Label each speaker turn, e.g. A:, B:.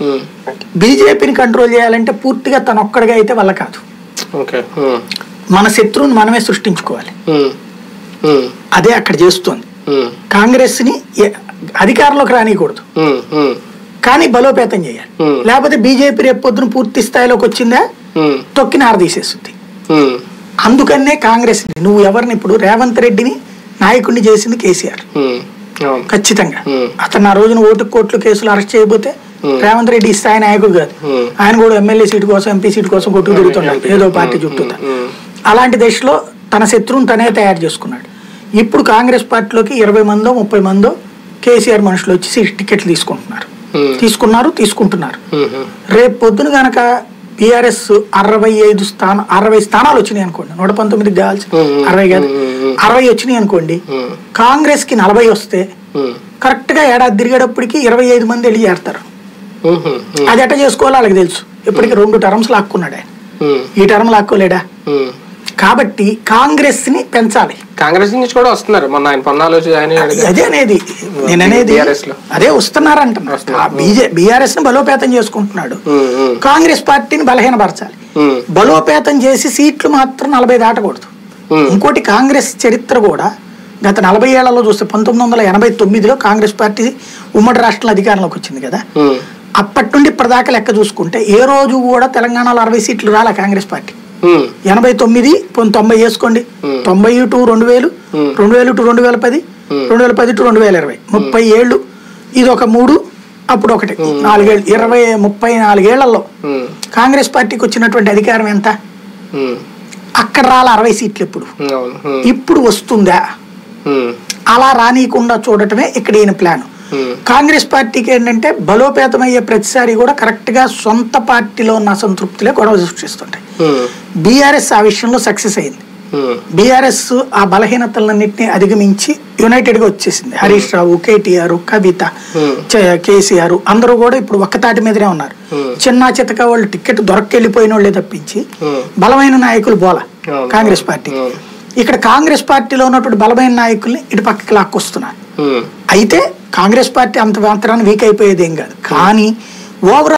A: ఉమ్,
B: బీజేపీని కంట్రోల్ చేయాలంటే పూర్తిగా తన ఒక్కడిగా అయితే వల్ల కాదు
A: ఓకే ఉమ్,
B: మన శత్రువుని మనమే సృష్టించుకోవాలి
A: ఉమ్, ఉమ్,
B: అదే అక్కడ చేస్తోంది
A: ఉమ్,
B: కాంగ్రెస్ని ఏ- అధికారంలోకి రానియకూడదు
A: ఉమ్, ఉమ్,
B: కానీ బలోపేతం చేయాలి
A: Hmm.
B: లేకపోతే బీజేపీ రేపు పొద్దున పూర్తి స్థాయిలోకి వచ్చిందా
A: ఉమ్,
B: తొక్కి నారదీసేస్తుంది
A: ఉమ్,
B: అందుకనే కాంగ్రెస్ నువ్వు ఎవరిని ఇప్పుడు రేవంత్ రెడ్డిని నాయకుడిని చేసింది కేసీఆర్
A: ఉమ్, అవును
B: ఖచ్చితంగా
A: Hmm.
B: అతను ఆ రోజున ఓటు కోట్లు కేసులు అరెస్ట్ చేయకపోతే
A: Hmm.
B: రేవంత్ రెడ్డి ఈ స్థాయి నాయకుడు కాదు
A: Hmm.
B: ఆయన కూడా ఎమ్మెల్యే సీటు కోసం ఎంపీ సీటు కోసం కొట్టుకు తిరుగుతున్నాడు ఏదో పార్టీ చుట్టూ
A: Hmm.
B: అలాంటి దశలో తన శత్రువుని తనే తయారు చేసుకున్నాడు ఇప్పుడు కాంగ్రెస్ పార్టీలోకి ఇరవై మందో ముప్పై మందో కేసీఆర్ మనుషులు వచ్చి సీట్ టికెట్లు తీసుకుంటున్నారు
A: Hmm.
B: తీసుకున్నారు తీసుకుంటున్నారు
A: ఉమ్, ఉమ్,
B: రేపు పొద్దున గనక బీఆర్ఎస్ అరవై ఐదు స్థానం అరవై స్థానాలు వచ్చినాయి అనుకోండి నూట పంతొమ్మిదికి కావాల్సి
A: Hmm, hmm,
B: అరవై కాదు
A: hmm, hmm, hmm.
B: అరవై వచ్చినాయి అనుకోండి
A: ఉమ్,
B: కాంగ్రెస్ కి నలభై వస్తే
A: ఉమ్,
B: కరెక్ట్ గా ఏడాది తిరిగేటప్పటికి ఇరవై ఐదు మంది వెళ్ళి చేరతారు
A: ఉమ్, ఉమ్,
B: అది ఎట్ట చేసుకోవాలో వాళ్ళకి తెలుసు ఇప్పటికి రెండు టర్మ్స్ లాక్కున్నాడు ఆయన
A: ఉమ్,
B: ఈ టర్మ్ లాక్కోలేడా
A: ఉమ్.
B: కాబట్టి కాంగ్రెస్ ని పెంచాలి
A: కాంగ్రెస్ నుంచి కూడా వస్తున్నారు మొన్న ఆయన పొన్నాలు వచ్చి ఆయన అడిగారు.
B: అదే అనేది నేను అనేది
A: BRS లో.
B: అదే వస్తున్నారంటున్నా
A: వస్తున్నారు.
B: బీజే బీఆర్ఎస్ ని బలోపేతం చేసుకుంటున్నాడు
A: ఉమ్, ఉమ్,
B: కాంగ్రెస్ పార్టీని బలహీనపరచాలి
A: ఉమ్,
B: బలోపేతం చేసి సీట్లు మాత్రం నలభై దాటకూడదు
A: ఉమ్,
B: ఇంకోటి కాంగ్రెస్ చరిత్ర కూడా గత నలభై ఏళ్లలో చూస్తే పంతొమ్మిది వందల ఎనభై తొమ్మిదిలో కాంగ్రెస్ పార్టీ ఉమ్మడి రాష్ట్రంలో అధికారంలోకి వచ్చింది కదా
A: ఉమ్,
B: అప్పటి నుండి ఇప్పటిదాకా లెక్క చూసుకుంటే ఏ రోజు కూడా తెలంగాణలో అరవై సీట్లు రాలే కాంగ్రెస్ పార్టీ
A: ఉమ్,
B: ఎనభై తొమ్మిది పోనీ తొంభై చేసుకోండి
A: Hmm.
B: తొంభై టు రెండు వేలు
A: Hmm.
B: రెండు వేలు టు రెండు వేల పది
A: Hmm.
B: రెండు వేల పది టు రెండు వేల ఇరవై ముప్పై ఏళ్ళు ఇది ఒక మూడు అప్పుడు ఒకటి నాలుగేళ్ళు ఇరవై ముప్పై నాలుగేళ్లలో
A: ఉమ్,
B: కాంగ్రెస్ పార్టీకి వచ్చినటువంటి అధికారం ఎంత
A: ఉమ్,
B: అక్కడ రాల అరవై సీట్లు ఇప్పుడు
A: అవును ఉమ్,
B: ఇప్పుడు వస్తుందా
A: ఉమ్,
B: అలా రానియకుండా చూడటమే ఇక్కడ ఈయన ప్లాన్
A: ఉమ్,
B: కాంగ్రెస్ పార్టీకి ఏంటంటే బలోపేతమయ్యే ప్రతిసారి కూడా కరెక్ట్ గా సొంత పార్టీలో ఉన్న అసంతృప్తిలే గొడవ సృష్టిస్తుంటాయి
A: ఉమ్,
B: బీఆర్ఎస్ ఆ విషయంలో సక్సెస్ అయింది
A: ఉమ్,
B: బీఆర్ఎస్ ఆ బలహీనతలన్నింటినీ అధిగమించి యునైటెడ్ గా వచ్చేసింది హరీష్ రావు కేటీఆర్ కవిత
A: Hmm.
B: చ- కేసీఆర్ అందరూ కూడా ఇప్పుడు ఒక్క తాటి మీదనే ఉన్నారు
A: Hmm.
B: చిన్న చితక వాళ్ళు టికెట్ దొరకెళ్ళిపోయిన వాళ్ళే తప్పించి
A: Hmm.
B: బలమైన నాయకులు బోల
A: అవును.
B: కాంగ్రెస్ పార్టీ
A: అవును.
B: ఇక్కడ కాంగ్రెస్ పార్టీలో ఉన్నటువంటి బలమైన నాయకుల్ని ఇటు పక్కకి లాక్కొస్తున్నారు
A: ఉమ్.
B: అయితే కాంగ్రెస్ పార్టీ అంత మాత్రాన్ని వీక్ అయిపోయేది ఏం కాదు కానీ ఓవరాల్